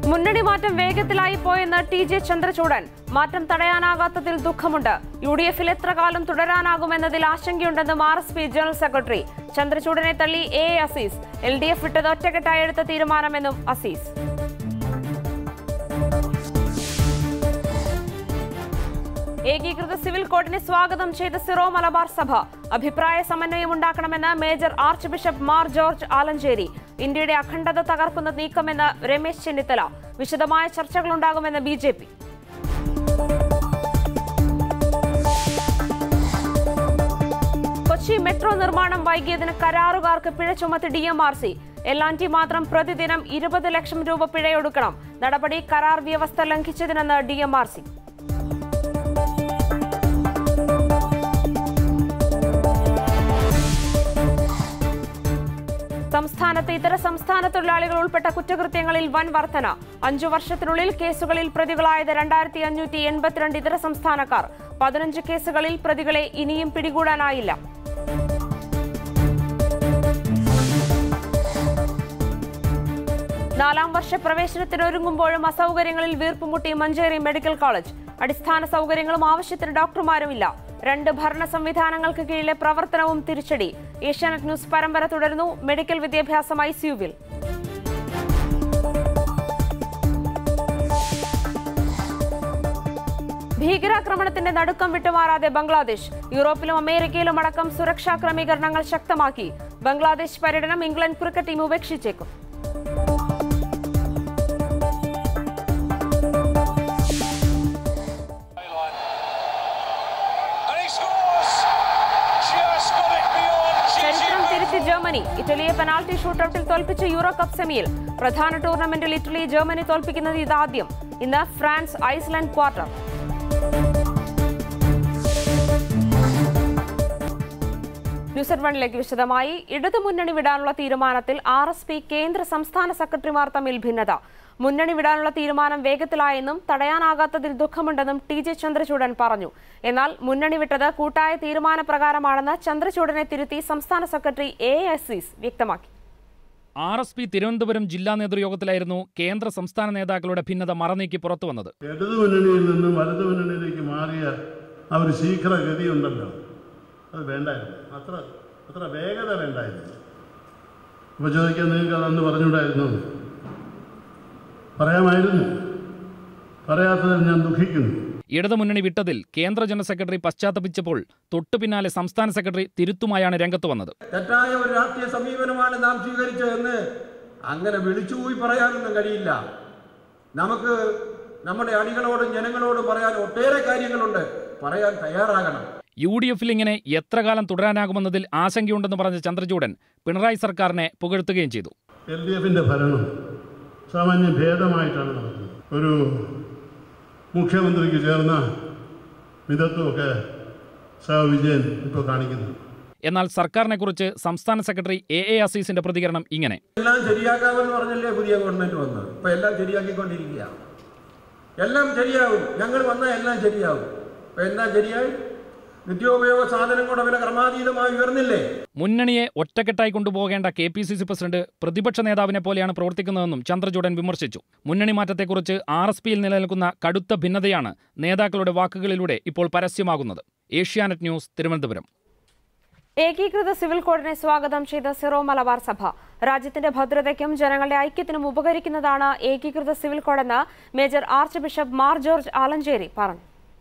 മുന്നണി മാറ്റം വേഗത്തിലായി പോയെന്ന് ടി ജെ ചന്ദ്രചൂഡൻ മാറ്റം തടയാനാകാത്തതിൽ ദുഃഖമുണ്ട് യു ഡി എഫിൽ എത്ര കാലം തുടരാനാകുമെന്നതിൽ ആശങ്കയുണ്ടെന്നും R S P general secretary ചന്ദ്രചൂഡനെ തള്ളി A A Azeez L D F വിട്ടത് ഒറ്റക്കെട്ടായി എടുത്ത തീരുമാനമെന്നും അസീസ് ഏകീകൃത സിവിൽ കോഡിനെ സ്വാഗതം ചെയ്ത സിറോ മലബാർ സഭ അഭിപ്രായ സമന്വയം ഉണ്ടാക്കണമെന്ന് major archbishop Mar George Alencherry ഇന്ത്യയുടെ അഖണ്ഡത തകർക്കുന്ന നീക്കമെന്ന് രമേശ് ചെന്നിത്തല വിശദമായ ചർച്ചകളുണ്ടാകുമെന്ന് B J P Kochi metro നിർമ്മാണം വൈകിയതിന് കരാറുകാർക്ക് പിഴ ചുമത്തി ഡി എം ആർ സി എല്ലാൻറ്റി മാത്രം പ്രതിദിനം ഇരുപത് ലക്ഷം രൂപ പിഴയൊടുക്കണം നടപടി കരാർ വ്യവസ്ഥ ലംഘിച്ചതിനെന്ന് ഡി എം ആർ സി സംസ്ഥാനത്ത് ഇതര സംസ്ഥാന തൊഴിലാളികൾ ഉൾപ്പെട്ട കുറ്റകൃത്യങ്ങളിൽ വൻ വർധന അഞ്ചു വർഷത്തിനുള്ളിൽ കേസുകളിൽ പ്രതികളായത് രണ്ടായിരത്തി അഞ്ഞൂറ്റി എൺപത്തിരണ്ട് ഇതര സംസ്ഥാനക്കാർ പതിനഞ്ച് കേസുകളിൽ പ്രതികളെ ഇനിയും പിടികൂടാനായില്ല നാലാം വർഷ പ്രവേശനത്തിനൊരുങ്ങുമ്പോഴും അസൗകര്യങ്ങളിൽ വീർപ്പുമുട്ടി മഞ്ചേരി മെഡിക്കൽ കോളേജ് അടിസ്ഥാന സൗകര്യങ്ങളും ആവശ്യത്തിന് ഡോക്ടർമാരുമില്ല രണ്ട് ഭരണ സംവിധാനങ്ങൾക്ക് കീഴിലെ പ്രവർത്തനവും തിരിച്ചടി ഏഷ്യാനെറ്റ് ന്യൂസ് പരമ്പര തുടരുന്നു മെഡിക്കൽ വിദ്യാഭ്യാസം ഐ സിയുവിൽ ഭീകരാക്രമണത്തിന്റെ നടുക്കം വിട്ടുമാറാതെ ബംഗ്ലാദേശ് യൂറോപ്പിലും അമേരിക്കയിലും അടക്കം സുരക്ഷാ ക്രമീകരണങ്ങൾ ശക്തമാക്കി ബംഗ്ലാദേശ് പര്യടനം ഇംഗ്ലണ്ട് ക്രിക്കറ്റ് ടീം ഉപേക്ഷിച്ചേക്കും And he scores! Just got it beyond ചരിത്രം Gigi തിരുത്തി ജർമ്മനി ഇറ്റലിയെ പെനാൽറ്റി ഷൂട്ടൌട്ടിൽ തോൽപ്പിച്ച് യൂറോ കപ്പ് സെമിയിൽ പ്രധാന ടൂർണമെന്റിൽ ഇറ്റലി ജർമ്മനി തോൽപ്പിക്കുന്നത് ഇതാദ്യം ഇന്ന് France Iceland quarter news at വണ്ണിലേക്ക് വിശദമായി ഇടതുമുന്നണി വിടാനുള്ള തീരുമാനത്തിൽ ആർ എസ് പി കേന്ദ്ര സംസ്ഥാന സെക്രട്ടറിമാർ തമ്മിൽ ഭിന്നത മുന്നണി വിടാനുള്ള തീരുമാനം വേഗത്തിലായെന്നും തടയാനാകാത്തതിൽ ദുഃഖമുണ്ടെന്നും ടി ജെ ചന്ദ്രചൂഡൻ പറഞ്ഞു എന്നാൽ മുന്നണി വിട്ടത് കൂട്ടായ തീരുമാനപ്രകാരമാണെന്ന് ചന്ദ്രചൂഡനെ തിരുത്തി സംസ്ഥാന സെക്രട്ടറി എ അസീസ് വ്യക്തമാക്കി ആർ എസ് പി തിരുവനന്തപുരം ജില്ലാ നേതൃയോഗത്തിലായിരുന്നു കേന്ദ്ര സംസ്ഥാന നേതാക്കളുടെ ഭിന്നത മറനീക്കി പുറത്തു വന്നത് ഇടതു മുന്നണിയിൽ നിന്നും വലതു മുന്നണിയിലേക്ക് മാറിയ ആ ഒരു ശീഘ്രഗതി ഉണ്ടല്ലോ അത് വേണ്ടായിരുന്നു അത്ര അത്ര വേഗത വേണ്ടായിരുന്നു അപ്പോൾ ചോദിക്കാൻ നിങ്ങൾക്ക് അതന്ന് പറഞ്ഞുകൂടായിരുന്നു പറയാമായിരുന്നു പറയാത്തതിൽ ഞാൻ ദുഃഖിക്കുന്നു ഇടതുമുന്നണി വിട്ടതിൽ കേന്ദ്ര ജനറൽ സെക്രട്ടറി പശ്ചാത്തപിച്ചപ്പോൾ തൊട്ടു പിന്നാലെ സംസ്ഥാന സെക്രട്ടറി തിരുത്തുമായാണ് രംഗത്ത് വന്നത് തെറ്റായ ഒരു രാഷ്ട്രീയ സമീപനമാണ് നാം സ്വീകരിച്ചതെന്ന് അങ്ങനെ വിളിച്ചുപോയി പറയാനൊന്നും കഴിയില്ല നമുക്ക് നമ്മുടെ അണികളോടും ജനങ്ങളോടും പറയാൻ ഒട്ടേറെ കാര്യങ്ങളുണ്ട് പറയാൻ തയ്യാറാകണം യു ഡി എഫിൽ ഇങ്ങനെ എത്ര കാലം തുടരാനാകുമെന്നതിൽ ആശങ്കയുണ്ടെന്ന് പറഞ്ഞ ചന്ദ്രചൂഡൻ പിണറായി സർക്കാരിനെ പുകഴ്ത്തുകയും ചെയ്തു എൽ ഡി എഫിൻ്റെ ഭരണം സാമാന്യം ഭേദമായിട്ടാണ് നടക്കുന്നത് ഒരു മുഖ്യമന്ത്രിക്ക് ചേർന്ന മിതത്വമൊക്കെ സഹ വിജയൻ ഇപ്പോൾ കാണിക്കുന്നു എന്നാൽ സർക്കാരിനെക്കുറിച്ച് സംസ്ഥാന സെക്രട്ടറി എ എ അസീസിന്റെ പ്രതികരണം ഇങ്ങനെ എല്ലാം ശരിയാക്കാമെന്ന് പറഞ്ഞല്ലേ പുതിയ ഗവൺമെന്റ് വന്നത് ഇപ്പൊ എല്ലാം ശരിയാക്കിക്കൊണ്ടിരിക്കുക എല്ലാം ശരിയാവും ഞങ്ങൾ വന്നാൽ എല്ലാം ശരിയാവും ഇപ്പൊ എല്ലാം ശരിയായി നിത്യോപയോഗ സാധനങ്ങളുടെ വില ക്രമാതീതമായി ഉയർന്നില്ലേ മുന്നണിയെ ഒറ്റക്കെട്ടായി കൊണ്ടുപോകേണ്ട K P C C president പ്രതിപക്ഷ നേതാവിനെ പോലെയാണ് പ്രവർത്തിക്കുന്നതെന്നും ചന്ദ്രചൂഡൻ വിമർശിച്ചു മുന്നണി മാറ്റത്തെക്കുറിച്ച് ആർ എസ് പിയിൽ നിലനിൽക്കുന്ന കടുത്ത ഭിന്നതയാണ് നേതാക്കളുടെ വാക്കുകളിലൂടെ ഇപ്പോൾ പരസ്യമാകുന്നത് ഏഷ്യാനെറ്റ് ന്യൂസ് തിരുവനന്തപുരം ഏകീകൃത സിവിൽ കോഡിനെ സ്വാഗതം ചെയ്ത സിറോ മലബാർ സഭ രാജ്യത്തിന്റെ ഭദ്രതയ്ക്കും ജനങ്ങളുടെ ഐക്യത്തിനും ഉപകരിക്കുന്നതാണ് ഏകീകൃത സിവിൽ കോഡെന്ന് major archbishop Mar George Alencherry പറഞ്ഞു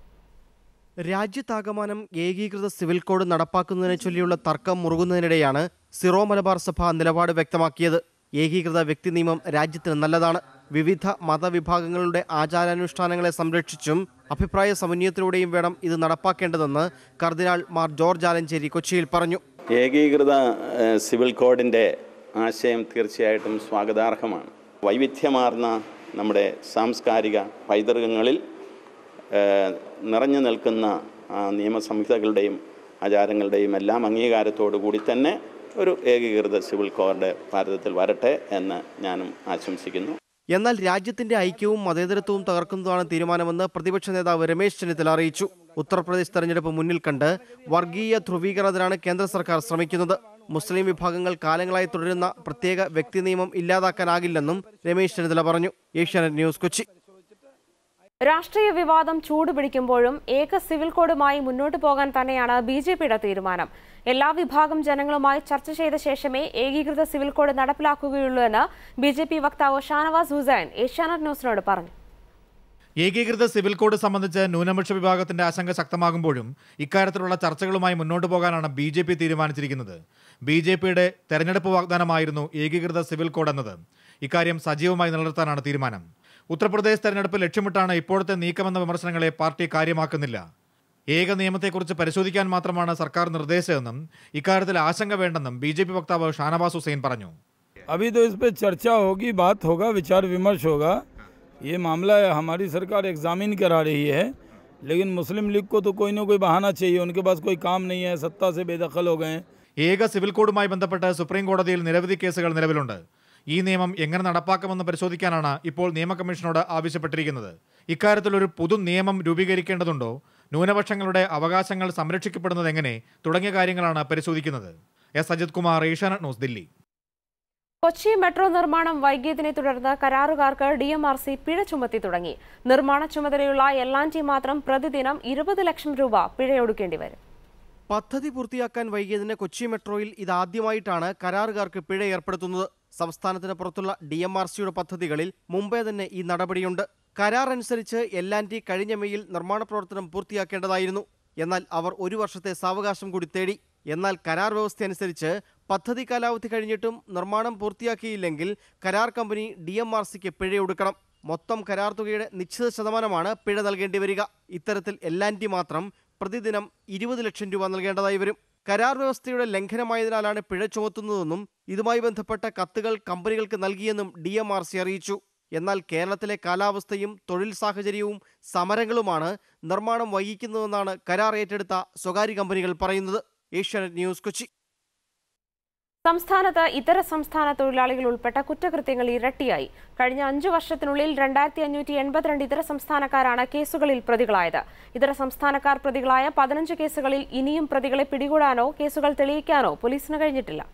രാജ്യത്താകമാനം ഏകീകൃത സിവിൽ കോഡ് നടപ്പാക്കുന്നതിനെ ചൊല്ലിയുള്ള തർക്കം മുറുകുന്നതിനിടെയാണ് സിറോ മലബാർ സഭ നിലപാട് വ്യക്തമാക്കിയത് ഏകീകൃത വ്യക്തി നിയമം രാജ്യത്തിന് നല്ലതാണ് വിവിധ മതവിഭാഗങ്ങളുടെ ആചാരാനുഷ്ഠാനങ്ങളെ സംരക്ഷിച്ചും അഭിപ്രായ സമന്വയത്തിലൂടെയും വേണം ഇത് നടപ്പാക്കേണ്ടതെന്ന് കർദിനാൾ മാർ ജോർജ് ആലഞ്ചേരി കൊച്ചിയിൽ പറഞ്ഞു ഏകീകൃത ഏഹ്, സിവിൽ കോഡിൻ്റെ ആശയം തീർച്ചയായിട്ടും സ്വാഗതാർഹമാണ് വൈവിധ്യമാർന്ന നമ്മുടെ സാംസ്കാരിക പൈതൃകങ്ങളിൽ ഏഹ്, നിറഞ്ഞു നിൽക്കുന്ന ആ നിയമസംഹിതകളുടെയും ആചാരങ്ങളുടെയും എല്ലാം അംഗീകാരത്തോടു കൂടി തന്നെ ഒരു ഏകീകൃത സിവിൽ കോഡ് ഭാരതത്തിൽ വരട്ടെ എന്ന് ഞാനും ആശംസിക്കുന്നു എന്നാൽ രാജ്യത്തിന്റെ ഐക്യവും മതേതരത്വവും തകർക്കുന്നതാണ് തീരുമാനമെന്ന് പ്രതിപക്ഷ നേതാവ് രമേശ് ചെന്നിത്തല അറിയിച്ചു ഉത്തർപ്രദേശ് തെരഞ്ഞെടുപ്പ് മുന്നിൽ കണ്ട് വർഗീയ ധ്രുവീകരണത്തിനാണ് കേന്ദ്ര സർക്കാർ ശ്രമിക്കുന്നത് മുസ്ലിം വിഭാഗങ്ങൾ കാലങ്ങളായി തുടരുന്ന പ്രത്യേക വ്യക്തി നിയമം ഇല്ലാതാക്കാനാകില്ലെന്നും രമേശ് ചെന്നിത്തല പറഞ്ഞു ഏഷ്യാനെറ്റ് ന്യൂസ് കൊച്ചി രാഷ്ട്രീയ വിവാദം ചൂടുപിടിക്കുമ്പോഴും ഏക സിവിൽ കോഡുമായി മുന്നോട്ടു പോകാൻ തന്നെയാണ് ബി ജെ പിയുടെ തീരുമാനം എല്ലാ വിഭാഗം ജനങ്ങളുമായി ചർച്ച ചെയ്ത ശേഷമേ ഏകീകൃത സിവിൽ കോഡ് നടപ്പിലാക്കുകയുള്ളൂ എന്ന് ബി ജെ പി വക്താവ് ഷാനവാസ് ഹുസൈൻ ഏഷ്യാനെറ്റ് ന്യൂസിനോട് പറഞ്ഞു ഏകീകൃത സിവിൽ കോഡ് സംബന്ധിച്ച് ന്യൂനപക്ഷ വിഭാഗത്തിന്റെ ആശങ്ക ശക്തമാകുമ്പോഴും ഇക്കാര്യത്തിലുള്ള ചർച്ചകളുമായി മുന്നോട്ട് പോകാനാണ് ബി ജെ പി തീരുമാനിച്ചിരിക്കുന്നത് ബി ജെ പിയുടെ തെരഞ്ഞെടുപ്പ് വാഗ്ദാനമായിരുന്നു ഏകീകൃത സിവിൽ കോഡ് എന്നത് ഇക്കാര്യം സജീവമായി നിലനിർത്താനാണ് തീരുമാനം ഉത്തർപ്രദേശ് തെരഞ്ഞെടുപ്പ് ലക്ഷ്യമിട്ടാണ് ഇപ്പോഴത്തെ നീക്കമെന്ന വിമർശനങ്ങളെ പാർട്ടി കാര്യമാക്കുന്നില്ല ഏക നിയമത്തെക്കുറിച്ച് പരിശോധിക്കാൻ മാത്രമാണ് സർക്കാർ നിർദ്ദേശമെന്നും ഇക്കാര്യത്തിൽ ആശങ്ക വേണ്ടെന്നും ബി ജെ പി വക്താവ് ഷാനവാസ് ഹുസൈൻ പറഞ്ഞു अभी तो इस पर चर्चा होगी बात होगा विचार विमर्श होगा ये मामला हमारी सरकार एग्जामिन करा रही है लेकिन मुस्लिम लीग को तो कोई ना कोई बहाना चाहिए उनके पास कोई काम नहीं है सत्ता से बेदखल हो गए हैं ഏക സിവിൽ കോഡുമായി ബന്ധപ്പെട്ട് സുപ്രീം കോടതിയിൽ നിരവധി കേസുകൾ നിലവിലുണ്ട് ഈ നിയമം എങ്ങനെ നടപ്പാക്കുമെന്ന് പരിശോധിക്കാനാണ് ഇപ്പോൾ നിയമ കമ്മീഷനോട് ആവശ്യപ്പെട്ടിരിക്കുന്നത് ഇക്കാര്യത്തിൽ ഒരു പൊതു നിയമം രൂപീകരിക്കേണ്ടതുണ്ടോ ന്യൂനപക്ഷങ്ങളുടെ അവകാശങ്ങൾ സംരക്ഷിക്കപ്പെടുന്നത് എങ്ങനെ തുടങ്ങിയ കാര്യങ്ങളാണ് പരിശോധിക്കുന്നത് S Ajith Kumar Asianet news Delhi Kochi metro നിർമ്മാണം വൈകിയതിനെ തുടർന്ന് കരാറുകാർക്ക് ഡി എം ആർ സി പിഴ ചുമത്തി തുടങ്ങി നിർമ്മാണ ചുമതലയുള്ള എൽ ആൻഡ് ടി മാത്രം പ്രതിദിനം ഇരുപത് ലക്ഷം രൂപ പിഴയൊടുക്കേണ്ടി വരും പദ്ധതി പൂർത്തിയാക്കാൻ വൈകിയതിന് കൊച്ചി മെട്രോയിൽ ഇതാദ്യമായിട്ടാണ് കരാറുകാർക്ക് പിഴ ഏർപ്പെടുത്തുന്നത് സംസ്ഥാനത്തിന് പുറത്തുള്ള ഡി എം ആർ സിയുടെ പദ്ധതികളിൽ മുമ്പേ തന്നെ ഈ നടപടിയുണ്ട് കരാർ അനുസരിച്ച് എൽ ആൻഡ് ടി കഴിഞ്ഞ മെയ്യിൽ നിർമ്മാണ പ്രവർത്തനം പൂർത്തിയാക്കേണ്ടതായിരുന്നു എന്നാൽ അവർ ഒരു വർഷത്തെ സാവകാശം കൂടി തേടി എന്നാൽ കരാർ വ്യവസ്ഥ അനുസരിച്ച് പദ്ധതി കാലാവധി കഴിഞ്ഞിട്ടും നിർമ്മാണം പൂർത്തിയാക്കിയില്ലെങ്കിൽ കരാർ കമ്പനി ഡി എം ആർ സിക്ക് പിഴയൊടുക്കണം മൊത്തം കരാർ തുകയുടെ നിശ്ചിത ശതമാനമാണ് പിഴ നൽകേണ്ടി വരിക ഇത്തരത്തിൽ എൽ ആൻഡ് ടി മാത്രം പ്രതിദിനം ഇരുപത് ലക്ഷം രൂപ നൽകേണ്ടതായി വരും കരാർ വ്യവസ്ഥയുടെ ലംഘനമായതിനാലാണ് പിഴ ചുമത്തുന്നതെന്നും ഇതുമായി ബന്ധപ്പെട്ട കത്തുകൾ കമ്പനികൾക്ക് നൽകിയെന്നും ഡി എം ആർ സി അറിയിച്ചു എന്നാൽ കേരളത്തിലെ കാലാവസ്ഥയും തൊഴിൽ സാഹചര്യവും സമരങ്ങളുമാണ് നിർമ്മാണം വൈകിക്കുന്നതെന്നാണ് കരാർ ഏറ്റെടുത്ത സ്വകാര്യ കമ്പനികൾ പറയുന്നത് ഏഷ്യാനെറ്റ് ന്യൂസ് കൊച്ചി സംസ്ഥാനത്ത് ഇതര സംസ്ഥാന തൊഴിലാളികൾ ഉൾപ്പെട്ട കുറ്റകൃത്യങ്ങൾ ഇരട്ടിയായി കഴിഞ്ഞ അഞ്ചു വർഷത്തിനുള്ളിൽ രണ്ടായിരത്തി അഞ്ഞൂറ്റി എൺപത്തിരണ്ട് ഇതര സംസ്ഥാനക്കാരാണ് കേസുകളിൽ പ്രതികളായത് ഇതര സംസ്ഥാനക്കാർ പ്രതികളായ പതിനഞ്ച് കേസുകളിൽ ഇനിയും പ്രതികളെ പിടികൂടാനോ കേസുകൾ തെളിയിക്കാനോ പോലീസിന് കഴിഞ്ഞിട്ടില്ല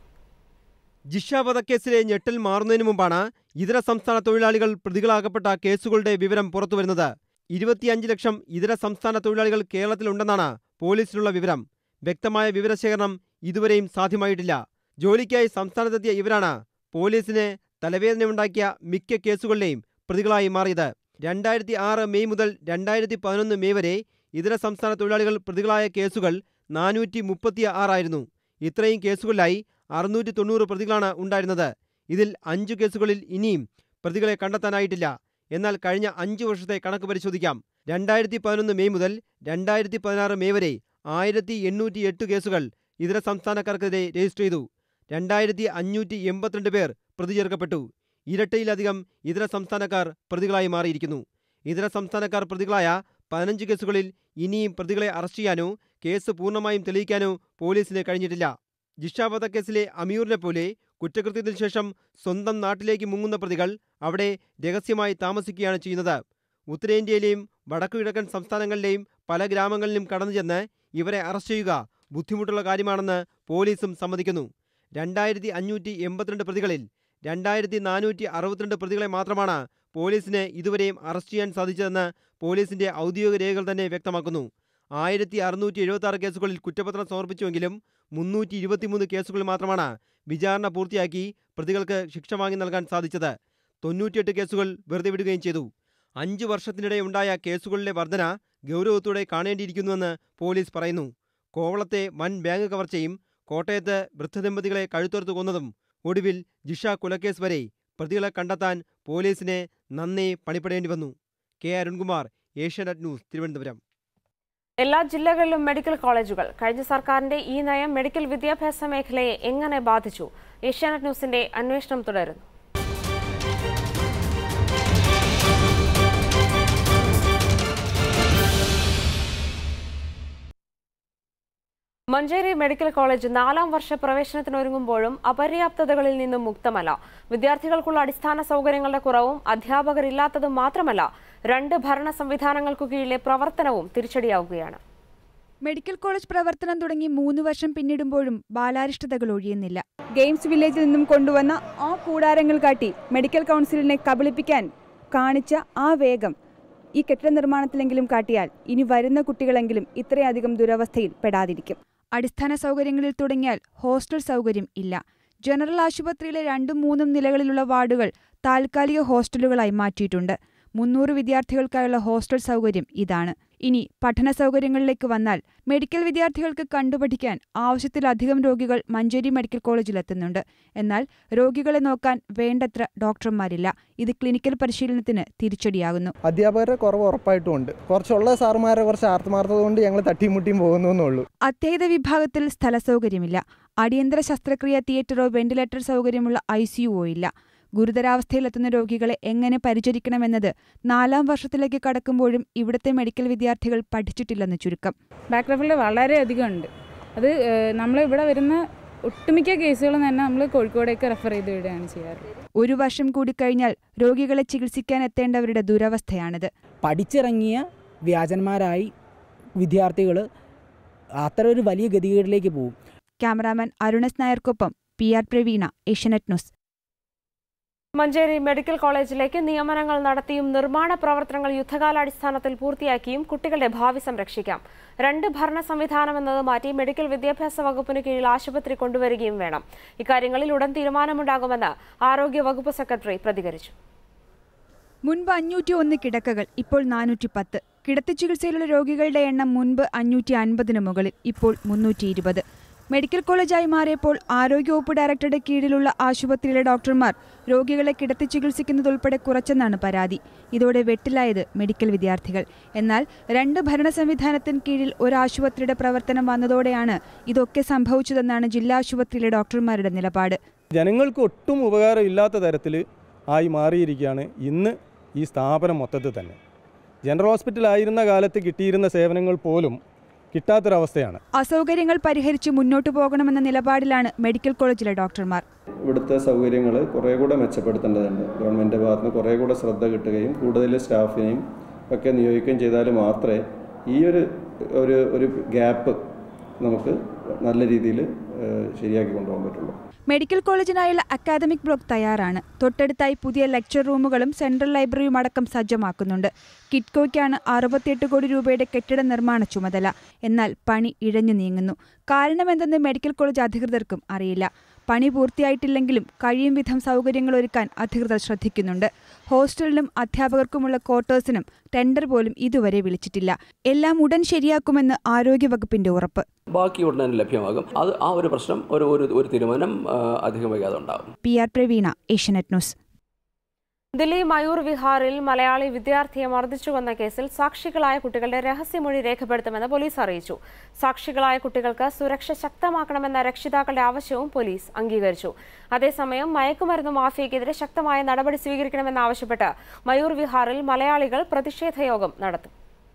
ജിഷ വധക്കേസിലെ ഞെട്ടൽ മാറുന്നതിന് മുമ്പാണ് ഇതര സംസ്ഥാന തൊഴിലാളികൾ പ്രതികളാകപ്പെട്ട കേസുകളുടെ വിവരം പുറത്തുവരുന്നത് ഇരുപത്തിയഞ്ച് ലക്ഷം ഇതര സംസ്ഥാന തൊഴിലാളികൾ കേരളത്തിലുണ്ടെന്നാണ് പോലീസിനുള്ള വിവരം വ്യക്തമായ വിവരശേഖരണം ഇതുവരെയും സാധ്യമായിട്ടില്ല ജോലിക്കായി സംസ്ഥാനത്തെത്തിയ ഇവരാണ് പോലീസിന് തലവേദനയുണ്ടാക്കിയ മിക്ക കേസുകളിലെയും പ്രതികളായി മാറിയത് രണ്ടായിരത്തി ആറ് മെയ് മുതൽ രണ്ടായിരത്തി പതിനൊന്ന് മെയ് വരെ ഇതര സംസ്ഥാന തൊഴിലാളികൾ പ്രതികളായ കേസുകൾ നാനൂറ്റി മുപ്പത്തി ആറായിരുന്നു ഇത്രയും കേസുകളിലായി അറുന്നൂറ്റി തൊണ്ണൂറ് പ്രതികളാണ് ഉണ്ടായിരുന്നത് ഇതിൽ അഞ്ചു കേസുകളിൽ ഇനിയും പ്രതികളെ കണ്ടെത്താനായിട്ടില്ല എന്നാൽ കഴിഞ്ഞ അഞ്ചു വർഷത്തെ കണക്ക് പരിശോധിക്കാം രണ്ടായിരത്തി പതിനൊന്ന് മെയ് മുതൽ രണ്ടായിരത്തി പതിനാറ് മെയ് വരെ ആയിരത്തി എണ്ണൂറ്റി എട്ട് കേസുകൾ ഇതര സംസ്ഥാനക്കാർക്കെതിരെ രജിസ്റ്റർ ചെയ്തു രണ്ടായിരത്തി അഞ്ഞൂറ്റി എൺപത്തിരണ്ട് പേർ പ്രതി ചേർക്കപ്പെട്ടു ഇരട്ടയിലധികം ഇതര സംസ്ഥാനക്കാർ പ്രതികളായി മാറിയിരിക്കുന്നു ഇതര സംസ്ഥാനക്കാർ പ്രതികളായ പതിനഞ്ച് കേസുകളിൽ ഇനിയും പ്രതികളെ അറസ്റ്റ് ചെയ്യാനോ കേസ് പൂർണ്ണമായും തെളിയിക്കാനോ പോലീസിന് കഴിഞ്ഞിട്ടില്ല ജിഷ വധക്കേസിലെ അമീറിനെ പോലെ കുറ്റകൃത്യത്തിന് ശേഷം സ്വന്തം നാട്ടിലേക്ക് മുങ്ങുന്ന പ്രതികൾ അവിടെ രഹസ്യമായി താമസിക്കുകയാണ് ചെയ്യുന്നത് ഉത്തരേന്ത്യയിലെയും വടക്കുകിഴക്കൻ സംസ്ഥാനങ്ങളിലെയും പല ഗ്രാമങ്ങളിലും കടന്നു ചെന്ന് ഇവരെ അറസ്റ്റ് ചെയ്യുക ബുദ്ധിമുട്ടുള്ള കാര്യമാണെന്ന് പോലീസും സമ്മതിക്കുന്നു രണ്ടായിരത്തി അഞ്ഞൂറ്റി എൺപത്തിരണ്ട് പ്രതികളിൽ രണ്ടായിരത്തി നാനൂറ്റി അറുപത്തിരണ്ട് പ്രതികളെ മാത്രമാണ് പോലീസിന് ഇതുവരെയും അറസ്റ്റ് ചെയ്യാൻ സാധിച്ചതെന്ന് പോലീസിന്റെ ഔദ്യോഗിക രേഖകൾ തന്നെ വ്യക്തമാക്കുന്നു ആയിരത്തി അറുന്നൂറ്റി എഴുപത്തി ആറ് കേസുകളിൽ കുറ്റപത്രം സമർപ്പിച്ചുവെങ്കിലും മുന്നൂറ്റി ഇരുപത്തിമൂന്ന് കേസുകളിൽ മാത്രമാണ് വിചാരണ പൂർത്തിയാക്കി പ്രതികൾക്ക് ശിക്ഷ വാങ്ങി നൽകാൻ സാധിച്ചത് തൊണ്ണൂറ്റിയെട്ട് കേസുകൾ വെറുതെ വിടുകയും ചെയ്തു അഞ്ച് വർഷത്തിനിടെ ഉണ്ടായ കേസുകളിലെ വർധന ഗൗരവത്തോടെ കാണേണ്ടിയിരിക്കുന്നുവെന്ന് പോലീസ് പറയുന്നു കോവളത്തെ വൻ ബാങ്ക് കവർച്ചയും കോട്ടയത്ത് വൃദ്ധദമ്പതികളെ കഴുത്തോർത്ത് കൊന്നതും ഒടുവിൽ ജിഷ കുലക്കേസ് വരെ പ്രതികളെ കണ്ടെത്താൻ പോലീസിനെ നന്നേ പണിപ്പെടേണ്ടി വന്നു കെ അരുൺകുമാർ ഏഷ്യാനെറ്റ് ന്യൂസ് തിരുവനന്തപുരം എല്ലാ ജില്ലകളിലും മെഡിക്കൽ കോളേജുകൾ കഴിഞ്ഞ സർക്കാരിന്റെ ഈ നയം മെഡിക്കൽ വിദ്യാഭ്യാസ മേഖലയെ എങ്ങനെ ബാധിച്ചു ഏഷ്യാനെറ്റ് ന്യൂസിന്റെ അന്വേഷണം തുടരുന്നു മഞ്ചേരി മെഡിക്കൽ കോളേജ് നാലാം വർഷ പ്രവേശനത്തിനൊരുങ്ങുമ്പോഴും അപര്യാപ്തതകളിൽ നിന്നും മുക്തമല്ല വിദ്യാർത്ഥികൾക്കുള്ള അടിസ്ഥാന സൗകര്യങ്ങളുടെ കുറവും അധ്യാപകരില്ലാത്തതും മാത്രമല്ല രണ്ട് ഭരണ സംവിധാനങ്ങൾക്കു കീഴിലെ പ്രവർത്തനവും തിരിച്ചടിയാവുകയാണ് മെഡിക്കൽ കോളേജ് പ്രവർത്തനം തുടങ്ങി മൂന്ന് വർഷം പിന്നിടുമ്പോഴും ബാലാരിഷ്ടതകൾ ഒഴിയുന്നില്ല ഗെയിംസ് വില്ലേജിൽ നിന്നും കൊണ്ടുവന്ന ആ കൂടാരങ്ങൾ കാട്ടി മെഡിക്കൽ കൗൺസിലിനെ കബളിപ്പിക്കാൻ കാണിച്ച ആ വേഗം ഈ കെട്ടിട നിർമ്മാണത്തിലെങ്കിലും കാട്ടിയാൽ ഇനി വരുന്ന കുട്ടികളെങ്കിലും ഇത്രയധികം ദുരവസ്ഥയിൽ പെടാതിരിക്കും അടിസ്ഥാന സൗകര്യങ്ങളിൽ തുടങ്ങിയാൽ ഹോസ്റ്റൽ സൗകര്യം ഇല്ല ജനറൽ ആശുപത്രിയിലെ രണ്ടും മൂന്നും നിലകളിലുള്ള വാർഡുകൾ താൽക്കാലിക ഹോസ്റ്റലുകളായി മാറ്റിയിട്ടുണ്ട് മുന്നൂറ് വിദ്യാർത്ഥികൾക്കായുള്ള ഹോസ്റ്റൽ സൗകര്യം ഇതാണ് ഇനി പഠന സൗകര്യങ്ങളിലേക്ക് വന്നാൽ മെഡിക്കൽ വിദ്യാർത്ഥികൾക്ക് കണ്ടുപഠിക്കാൻ ആവശ്യത്തിലധികം രോഗികൾ മഞ്ചേരി മെഡിക്കൽ കോളേജിലെത്തുന്നുണ്ട് എന്നാൽ രോഗികളെ നോക്കാൻ വേണ്ടത്ര ഡോക്ടർമാരില്ല ഇത് ക്ലിനിക്കൽ പരിശീലനത്തിന് തിരിച്ചടിയാകുന്നു അധ്യാപകരുടെ കുറവ് ഉറപ്പായിട്ടും ഉണ്ട് കുറച്ചുള്ള സാറുമാരെ കുറച്ച് ആത്മാർത്ഥത കൊണ്ട് ഞങ്ങൾ തട്ടിമുട്ടിയും പോകുന്നു എന്നുള്ളൂ അത്യാഹിത വിഭാഗത്തിൽ സ്ഥല സൗകര്യമില്ല അടിയന്തര ശസ്ത്രക്രിയ തിയേറ്ററോ വെന്റിലേറ്റർ സൗകര്യമുള്ള ഐ സിയുവോ ഇല്ല ഗുരുതരാവസ്ഥയിലെത്തുന്ന രോഗികളെ എങ്ങനെ പരിചരിക്കണമെന്നത് നാലാം വർഷത്തിലേക്ക് കടക്കുമ്പോഴും ഇവിടുത്തെ മെഡിക്കൽ വിദ്യാർത്ഥികൾ പഠിച്ചിട്ടില്ലെന്ന് ചുരുക്കം ബാക്ക്ഗ്രൗണ്ടിൽ വളരെയധികം ഉണ്ട് അത് നമ്മൾ ഇവിടെ വരുന്ന ഒട്ടുമിക്ക കേസുകളും തന്നെ നമ്മൾ കോഴിക്കോടേക്ക് റെഫർ ചെയ്ത് വിടുകയാണ് ചെയ്യാറ് ഒരു വർഷം കൂടി കഴിഞ്ഞാൽ രോഗികളെ ചികിത്സിക്കാൻ എത്തേണ്ടവരുടെ ദുരവസ്ഥയാണിത് പഠിച്ചിറങ്ങിയ വ്യാജന്മാരായി വിദ്യാർത്ഥികൾ അത്ര ഒരു വലിയ ഗതികേടിലേക്ക് പോകും ക്യാമറാമാൻ അരുണസ് നായർക്കൊപ്പം P R Praveena Asianet news Manjeri medical കോളേജിലേക്ക് നിയമനങ്ങൾ നടത്തിയും നിർമ്മാണ പ്രവർത്തനങ്ങൾ യുദ്ധകാലാടിസ്ഥാനത്തിൽ പൂർത്തിയാക്കിയും കുട്ടികളുടെ ഭാവി സംരക്ഷിക്കാം രണ്ട് ഭരണ സംവിധാനം എന്നത് മാറ്റി മെഡിക്കൽ വിദ്യാഭ്യാസ വകുപ്പിന് കീഴിൽ ആശുപത്രി കൊണ്ടുവരികയും വേണം ഇക്കാര്യങ്ങളിൽ ഉടൻ തീരുമാനമുണ്ടാകുമെന്ന് ആരോഗ്യ വകുപ്പ് സെക്രട്ടറി പ്രതികരിച്ചു മുൻപ് അഞ്ഞൂറ്റി ഒന്ന് കിടക്കകൾ ഇപ്പോൾ നാനൂറ്റി പത്ത് കിടത്തി ചികിത്സയിലുള്ള രോഗികളുടെ എണ്ണം മുൻപ് അഞ്ഞൂറ്റി അൻപതിന് മുകളിൽ ഇപ്പോൾ മുന്നൂറ്റി ഇരുപത് മെഡിക്കൽ കോളേജായി മാറിയപ്പോൾ ആരോഗ്യവകുപ്പ് ഡയറക്ടറുടെ കീഴിലുള്ള ആശുപത്രിയിലെ ഡോക്ടർമാർ രോഗികളെ കിടത്തി ചികിത്സിക്കുന്നതുൾപ്പെടെ കുറച്ചെന്നാണ് പരാതി ഇതോടെ വെട്ടിലായത് മെഡിക്കൽ വിദ്യാർത്ഥികൾ എന്നാൽ രണ്ട് ഭരണ സംവിധാനത്തിന് കീഴിൽ ഒരു ആശുപത്രിയുടെ പ്രവർത്തനം വന്നതോടെയാണ് ഇതൊക്കെ സംഭവിച്ചതെന്നാണ് ജില്ലാ ആശുപത്രിയിലെ ഡോക്ടർമാരുടെ നിലപാട് ജനങ്ങൾക്ക് ഒട്ടും ഉപകാരമില്ലാത്ത തരത്തിൽ ആയി മാറിയിരിക്കുകയാണ് ഇന്ന് ഈ സ്ഥാപനം മൊത്തത്തിൽ തന്നെ ജനറൽ ഹോസ്പിറ്റലായിരുന്ന കാലത്ത് കിട്ടിയിരുന്ന സേവനങ്ങൾ പോലും കിട്ടാത്തൊരവസ്ഥയാണ് അസൗകര്യങ്ങൾ പരിഹരിച്ച് മുന്നോട്ടു പോകണമെന്ന നിലപാടിലാണ് മെഡിക്കൽ കോളേജിലെ ഡോക്ടർമാർ ഇവിടുത്തെ സൗകര്യങ്ങൾ കുറേ കൂടെ മെച്ചപ്പെടുത്തേണ്ടതുണ്ട് ഗവൺമെൻറ് ഭാഗത്ത് നിന്ന് കുറേ കൂടെ ശ്രദ്ധ കിട്ടുകയും കൂടുതൽ സ്റ്റാഫിനെയും ഒക്കെ നിയോഗിക്കുകയും ചെയ്താൽ മാത്രമേ ഈ ഒരു ഒരു ഒരു ഗ്യാപ്പ് നമുക്ക് നല്ല രീതിയിൽ ശരിയാക്കി കൊണ്ടുപോകാൻ പറ്റുള്ളൂ മെഡിക്കൽ കോളേജിനായുള്ള അക്കാദമിക് ബ്ലോക്ക് തയ്യാറാണ് തൊട്ടടുത്തായി പുതിയ ലെക്ചർ റൂമുകളും സെൻട്രൽ ലൈബ്രറിയും അടക്കം സജ്ജമാക്കുന്നുണ്ട് കിറ്റ്കോയ്ക്കാണ് അറുപത്തിയെട്ട് കോടി രൂപയുടെ കെട്ടിട നിർമ്മാണ ചുമതല എന്നാൽ പണി ഇഴഞ്ഞു നീങ്ങുന്നു കാരണമെന്തെന്ന് മെഡിക്കൽ കോളേജ് അധികൃതർക്കും അറിയില്ല പണി പൂർത്തിയായിട്ടില്ലെങ്കിലും കഴിയും വിധം സൗകര്യങ്ങൾ ഒരുക്കാൻ അധികൃതർ ശ്രദ്ധിക്കുന്നുണ്ട് ഹോസ്റ്റലിനും അധ്യാപകർക്കുമുള്ള ക്വാർട്ടേഴ്സിനും ടെൻഡർ പോലും ഇതുവരെ വിളിച്ചിട്ടില്ല എല്ലാം ഉടൻ ശരിയാക്കുമെന്ന് ആരോഗ്യവകുപ്പിന്റെ ഉറപ്പ് ബാക്കി ഉടനെ ലഭ്യമാകും അത് ആ ഒരു പ്രശ്നം ഒരു ഒരു ഒരു തീരുമാനം ആ, അധികം വൈകാതെ ഉണ്ടാകും P R Praveena Asianet news Delhi Mayur വിഹാറിൽ മലയാളി വിദ്യാർത്ഥിയെ മർദ്ദിച്ചു കൊന്ന കേസിൽ സാക്ഷികളായ കുട്ടികളുടെ രഹസ്യമൊഴി രേഖപ്പെടുത്തുമെന്ന് പോലീസ് അറിയിച്ചു സാക്ഷികളായ കുട്ടികൾക്ക് സുരക്ഷ ശക്തമാക്കണമെന്ന രക്ഷിതാക്കളുടെ ആവശ്യവും പോലീസ് അംഗീകരിച്ചു അതേസമയം മയക്കുമരുന്ന് മാഫിയക്കെതിരെ ശക്തമായ നടപടി സ്വീകരിക്കണമെന്നാവശ്യപ്പെട്ട് മയൂർ വിഹാറിൽ മലയാളികൾ പ്രതിഷേധ യോഗം നടത്തും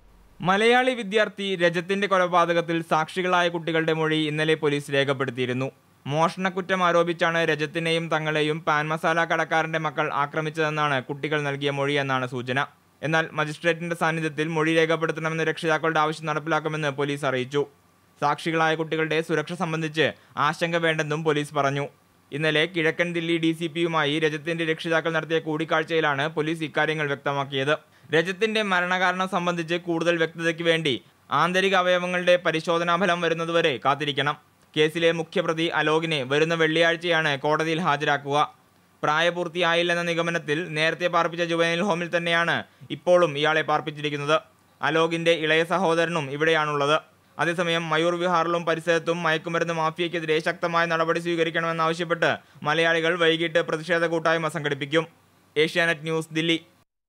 മലയാളി വിദ്യാർത്ഥി രജത്തിന്റെ കൊലപാതകത്തിൽ സാക്ഷികളായ കുട്ടികളുടെ മൊഴി ഇന്നലെ പോലീസ് രേഖപ്പെടുത്തിയിരുന്നു മോഷണക്കുറ്റം ആരോപിച്ചാണ് രജത്തിനെയും തങ്ങളെയും പാൻ മസാല കടക്കാരന്റെ മക്കൾ ആക്രമിച്ചതെന്നാണ് കുട്ടികൾ നൽകിയ മൊഴിയെന്നാണ് സൂചന എന്നാൽ മജിസ്ട്രേറ്റിന്റെ സാന്നിധ്യത്തിൽ മൊഴി രേഖപ്പെടുത്തണമെന്ന് രക്ഷിതാക്കളുടെ ആവശ്യം നടപ്പിലാക്കുമെന്ന് പോലീസ് അറിയിച്ചു സാക്ഷികളായ കുട്ടികളുടെ സുരക്ഷ സംബന്ധിച്ച് ആശങ്ക വേണ്ടെന്നും പോലീസ് പറഞ്ഞു ഇന്നലെ കിഴക്കൻ ദില്ലി ഡി സി പിയുമായി രജത്തിന്റെ രക്ഷിതാക്കൾ നടത്തിയ കൂടിക്കാഴ്ചയിലാണ് പോലീസ് ഇക്കാര്യങ്ങൾ വ്യക്തമാക്കിയത് രജത്തിന്റെ മരണകാരണം സംബന്ധിച്ച് കൂടുതൽ വ്യക്തതയ്ക്ക് വേണ്ടി ആന്തരിക അവയവങ്ങളുടെ പരിശോധനാഫലം വരുന്നതുവരെ കാത്തിരിക്കണം കേസിലെ മുഖ്യപ്രതി അലോകിനെ വരുന്ന വെള്ളിയാഴ്ചയാണ് കോടതിയിൽ ഹാജരാക്കുക പ്രായപൂർത്തിയായില്ലെന്ന നിഗമനത്തിൽ നേരത്തെ പാർപ്പിച്ച ജുവനൈൽ ഹോമിൽ തന്നെയാണ് ഇപ്പോഴും ഇയാളെ പാർപ്പിച്ചിരിക്കുന്നത് അലോകിന്റെ ഇളയ സഹോദരനും ഇവിടെയാണുള്ളത് അതേസമയം മയൂർ വിഹാറിലും പരിസരത്തും മയക്കുമരുന്ന് മാഫിയയ്ക്കെതിരെ ശക്തമായ നടപടി സ്വീകരിക്കണമെന്നാവശ്യപ്പെട്ട് മലയാളികൾ വൈകിട്ട് പ്രതിഷേധ കൂട്ടായ്മ സംഘടിപ്പിക്കും Asianet news Delhi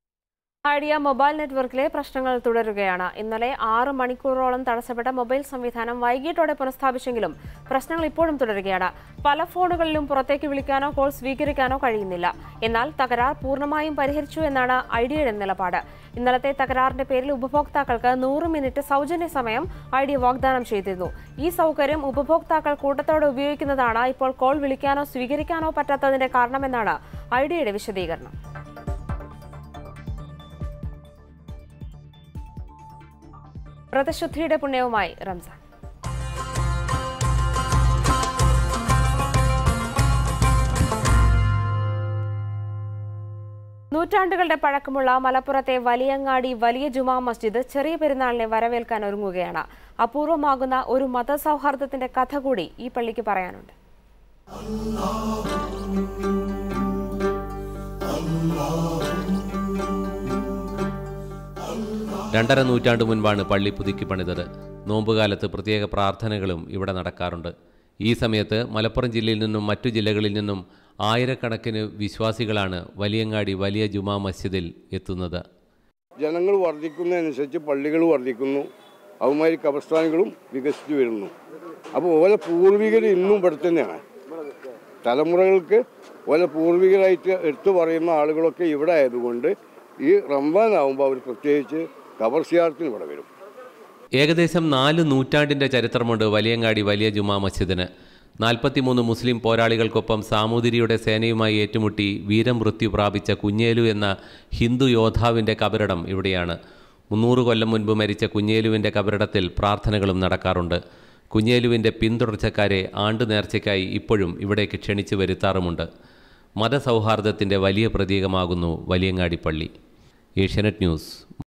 Idea mobile നെറ്റ്വർക്കിലെ പ്രശ്നങ്ങൾ തുടരുകയാണ് ഇന്നലെ ആറ് മണിക്കൂറോളം തടസ്സപ്പെട്ട മൊബൈൽ സംവിധാനം വൈകിട്ടോടെ പുനഃസ്ഥാപിച്ചെങ്കിലും പ്രശ്നങ്ങൾ ഇപ്പോഴും തുടരുകയാണ് പല ഫോണുകളിലും പുറത്തേക്ക് വിളിക്കാനോ കോൾ സ്വീകരിക്കാനോ കഴിയുന്നില്ല എന്നാൽ തകരാർ പൂർണ്ണമായും പരിഹരിച്ചു എന്നാണ് ഐഡിയയുടെ നിലപാട് ഇന്നലത്തെ തകരാറിന്റെ പേരിൽ ഉപഭോക്താക്കൾക്ക് നൂറ് മിനിറ്റ് സൗജന്യ സമയം ഐഡിയ വാഗ്ദാനം ചെയ്തിരുന്നു ഈ സൗകര്യം ഉപഭോക്താക്കൾ കൂട്ടത്തോടെ ഉപയോഗിക്കുന്നതാണ് ഇപ്പോൾ കോൾ വിളിക്കാനോ സ്വീകരിക്കാനോ പറ്റാത്തതിന്റെ കാരണമെന്നാണ് ഐഡിയയുടെ വിശദീകരണം വ്രതശുദ്ധിയുടെ പുണ്യവുമായി റംസാൻ നൂറ്റാണ്ടുകളുടെ പഴക്കമുള്ള മലപ്പുറത്തെ വലിയങ്ങാടി വലിയ ജുമാ മസ്ജിദ് ചെറിയ പെരുന്നാളിനെ വരവേൽക്കാൻ ഒരുങ്ങുകയാണ് അപൂർവമാകുന്ന ഒരു മതസൗഹാർദ്ദത്തിന്റെ കഥ കൂടി ഈ പള്ളിക്ക് പറയാനുണ്ട് രണ്ടര നൂറ്റാണ്ട് മുൻപാണ് പള്ളി പുതുക്കി പണിതത് നോമ്പുകാലത്ത് പ്രത്യേക പ്രാർത്ഥനകളും ഇവിടെ നടക്കാറുണ്ട് ഈ സമയത്ത് മലപ്പുറം ജില്ലയിൽ നിന്നും മറ്റു ജില്ലകളിൽ നിന്നും ആയിരക്കണക്കിന് വിശ്വാസികളാണ് വലിയങ്ങാടി വലിയ ജുമാ മസ്ജിദിൽ എത്തുന്നത് ജനങ്ങൾ വർദ്ധിക്കുന്നതനുസരിച്ച് പള്ളികൾ വർദ്ധിക്കുന്നു അതുമാതിരി കബർസ്ഥാനുകളും വികസിച്ചു വരുന്നു അപ്പോൾ ഓരോ പൂർവികർ ഇന്നും ഇവിടെ തന്നെയാണ് തലമുറകൾക്ക് ഓരോ പൂർവികരായിട്ട് എടുത്തു പറയുന്ന ആളുകളൊക്കെ ഇവിടെ ആയതുകൊണ്ട് ഈ റംസാൻ ആകുമ്പോൾ അവർ പ്രത്യേകിച്ച് കബർ സിയാർത്തിന് ഇവിടെ വരും ഏകദേശം നാല് നൂറ്റാണ്ടിൻ്റെ ചരിത്രമുണ്ട് വലിയങ്ങാടി വലിയ ജുമാ മസ്ജിദിന് നാൽപ്പത്തിമൂന്ന് മുസ്ലിം പോരാളികൾക്കൊപ്പം സാമൂതിരിയുടെ സേനയുമായി ഏറ്റുമുട്ടി വീരമൃത്യു പ്രാപിച്ച കുഞ്ഞേലു എന്ന ഹിന്ദു യോദ്ധാവിൻ്റെ കബറിടം ഇവിടെയാണ് മുന്നൂറ് കൊല്ലം മുൻപ് മരിച്ച കുഞ്ഞേലുവിൻ്റെ കബറിടത്തിൽ പ്രാർത്ഥനകളും നടക്കാറുണ്ട് കുഞ്ഞേലുവിൻ്റെ പിന്തുടർച്ചക്കാരെ ആണ്ടു നേർച്ചയ്ക്കായി ഇപ്പോഴും ഇവിടേക്ക് ക്ഷണിച്ചു വരുത്താറുമുണ്ട് മതസൗഹാർദ്ദത്തിൻ്റെ വലിയ പ്രതീകമാകുന്നു വലിയങ്ങാടി പള്ളി ഏഷ്യാനെറ്റ് ന്യൂസ്